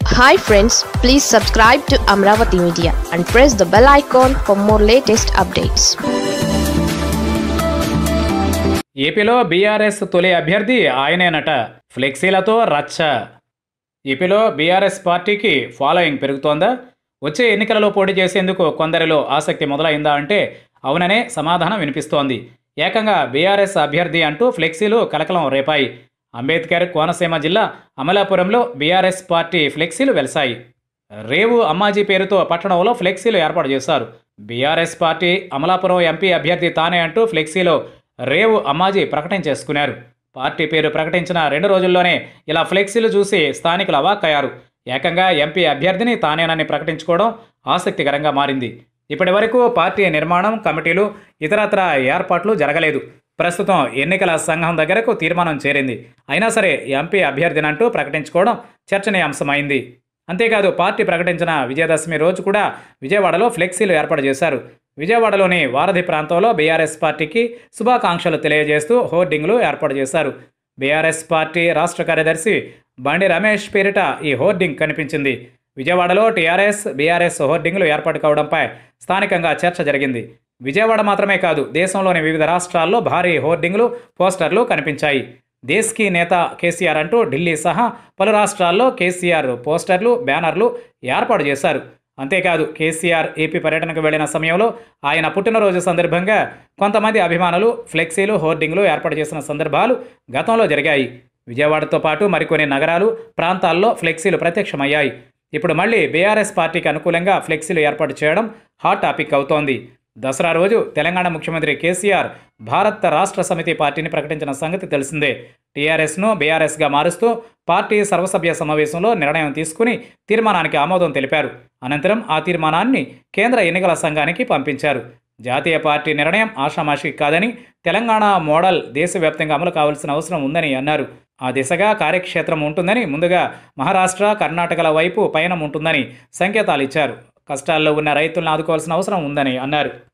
hi friends please subscribe to Amaravati media and press the bell icon for more latest updates ఏపీలో BRS తొలి అభ్యర్థి ఆయనేనట ఫ్లెక్సీలతో రచ్చ ఏపీలో BRS పార్టీకి ఫాలోయింగ్ పెరుగుతోందా వచ్చే ఎన్నికలలో పోటీ చేసేందుకు కొందరిలో ఆసక్తి మొదలైందా అంటే అవుననే సమాధానం వినిపిస్తోంది ఏకంగా బీఆర్ఎస్ అభ్యర్థి అంటూ ఫ్లెక్సీలు కలకలం రేపాయి అంబేద్కర్ కోనసీమ జిల్లా అమలాపురంలో బీఆర్ఎస్ పార్టీ ఫ్లెక్సీలు వెలిశాయి రేవు అమ్మాజీ పేరుతో పట్టణంలో ఫ్లెక్సీలు ఏర్పాటు చేశారు బీఆర్ఎస్ పార్టీ అమలాపురం ఎంపీ అభ్యర్థి తానే అంటూ ఫ్లెక్సీలో రేవు అమ్మాజీ ప్రకటన చేసుకున్నారు పార్టీ పేరు ప్రకటించిన రెండు రోజుల్లోనే ఇలా ఫ్లెక్సీలు చూసి స్థానికులు అవాక్కయ్యారు ఏకంగా ఎంపీ అభ్యర్థిని తానేనని ప్రకటించుకోవడం ఆసక్తికరంగా మారింది ఇప్పటి వరకు పార్టీ నిర్మాణం కమిటీలు ఇతరత్ర ఏర్పాట్లు జరగలేదు ప్రస్తుతం ఎన్నికల సంఘం దగ్గరకు తీర్మానం చేరింది అయినా సరే ఎంపీ అభ్యర్థినంటూ ప్రకటించుకోవడం చర్చనీయాంశమైంది అంతేకాదు పార్టీ ప్రకటించిన విజయదశమి రోజు కూడా విజయవాడలో ఫ్లెక్సీలు ఏర్పాటు చేశారు విజయవాడలోని వారధి ప్రాంతంలో బీఆర్ఎస్ పార్టీకి శుభాకాంక్షలు తెలియజేస్తూ హోర్డింగ్లు ఏర్పాటు చేశారు బీఆర్ఎస్ పార్టీ రాష్ట్ర కార్యదర్శి బండి రమేష్ పేరిట ఈ హోర్డింగ్ కనిపించింది విజయవాడలో టీఆర్ఎస్ బీఆర్ఎస్ హోర్డింగ్లు ఏర్పాటు కావడంపై స్థానికంగా చర్చ జరిగింది విజయవాడ మాత్రమే కాదు దేశంలోని వివిధ రాష్ట్రాల్లో భారీ హోర్డింగ్లు పోస్టర్లు కనిపించాయి దేశ్కి నేత కేసీఆర్ అంటూ ఢిల్లీ సహా పలు రాష్ట్రాల్లో కేసీఆర్ పోస్టర్లు బ్యానర్లు ఏర్పాటు చేశారు అంతేకాదు కేసీఆర్ ఏపీ పర్యటనకు వెళ్లిన సమయంలో ఆయన పుట్టినరోజు సందర్భంగా కొంతమంది అభిమానులు ఫ్లెక్సీలు హోర్డింగ్లు ఏర్పాటు చేసిన సందర్భాలు గతంలో జరిగాయి విజయవాడతో పాటు మరికొన్ని నగరాలు ప్రాంతాల్లో ఫ్లెక్సీలు ప్రత్యక్షమయ్యాయి ఇప్పుడు మళ్ళీ బీఆర్ఎస్ పార్టీకి అనుకూలంగా ఫ్లెక్సీలు ఏర్పాటు చేయడం హాట్ టాపిక్ అవుతోంది దసరా రోజు తెలంగాణ ముఖ్యమంత్రి కేసీఆర్ భారత రాష్ట్ర సమితి పార్టీని ప్రకటించిన సంగతి తెలిసిందే టీఆర్ఎస్ను బీఆర్ఎస్గా మారుస్తూ పార్టీ సర్వసభ్య సమావేశంలో నిర్ణయం తీసుకుని తీర్మానానికి ఆమోదం తెలిపారు అనంతరం ఆ తీర్మానాన్ని కేంద్ర ఎన్నికల సంఘానికి పంపించారు జాతీయ పార్టీ నిర్ణయం ఆషామాషి కాదని తెలంగాణ మోడల్ దేశవ్యాప్తంగా అమలు కావాల్సిన అవసరం ఉందని అన్నారు ఆ దిశగా కార్యక్షేత్రం ఉంటుందని ముందుగా మహారాష్ట్ర కర్ణాటకల వైపు పయనం ఉంటుందని సంకేతాలు ఇచ్చారు కష్టాల్లో ఉన్న రైతులను ఆదుకోవాల్సిన అవసరం ఉందని అన్నారు